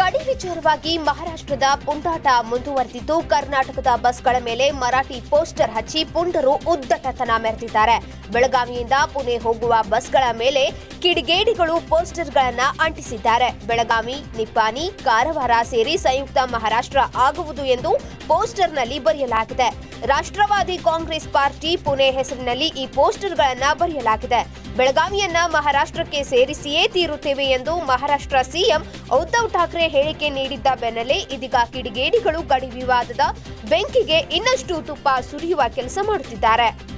ಗಡಿ ವಿಚಾರವಾಗಿ ಮಹಾರಾಷ್ಟ್ರದ ಪುಂಡಾಟ ಮುಂದುವರೆದಿದ್ದು ಕರ್ನಾಟಕದ ಬಸ್ಗಳ ಮೇಲೆ ಮರಾಠಿ ಪೋಸ್ಟರ್ ಹಚ್ಚಿ ಪುಂಡರು ಉದ್ದಟತನ ಮೆರೆದಿದ್ದಾರೆ ಬೆಳಗಾವಿಯಿಂದ ಪುಣೆ ಹೋಗುವ ಬಸ್ಗಳ ಮೇಲೆ ಕಿಡಿಗೇಡಿಗಳು ಪೋಸ್ಟರ್ಗಳನ್ನ ಅಂಟಿಸಿದ್ದಾರೆ ಬೆಳಗಾವಿ ನಿಪ್ಪಾಣಿ ಕಾರವಾರ ಸೇರಿ ಸಂಯುಕ್ತ ಮಹಾರಾಷ್ಟ್ರ ಆಗುವುದು ಎಂದು ಪೋಸ್ಟರ್ನಲ್ಲಿ ಬರೆಯಲಾಗಿದೆ ರಾಷ್ಟ್ರವಾದಿ ಕಾಂಗ್ರೆಸ್ ಪಾರ್ಟಿ ಪುಣೆ ಹೆಸರಿನಲ್ಲಿ ಈ ಪೋಸ್ಟರ್ಗಳನ್ನ ಬರೆಯಲಾಗಿದೆ ಬೆಳಗಾವಿಯನ್ನ ಮಹಾರಾಷ್ಟ್ರಕ್ಕೆ ಸೇರಿಸಿಯೇ ತೀರುತ್ತೇವೆ ಎಂದು ಮಹಾರಾಷ್ಟ್ರ ಸಿಎಂ ಉದ್ಧವ್ ಠಾಕ್ರೆ ಹೇಳಿಕೆ ನೀಡಿದ್ದ ಬೆನ್ನಲ್ಲೇ ಇದೀಗ ಕಿಡಿಗೇಡಿಗಳು ಗಡಿ ವಿವಾದದ ಬೆಂಕಿಗೆ ಇನ್ನಷ್ಟು ತುಪ್ಪ ಸುರಿಯುವ ಕೆಲಸ ಮಾಡುತ್ತಿದ್ದಾರೆ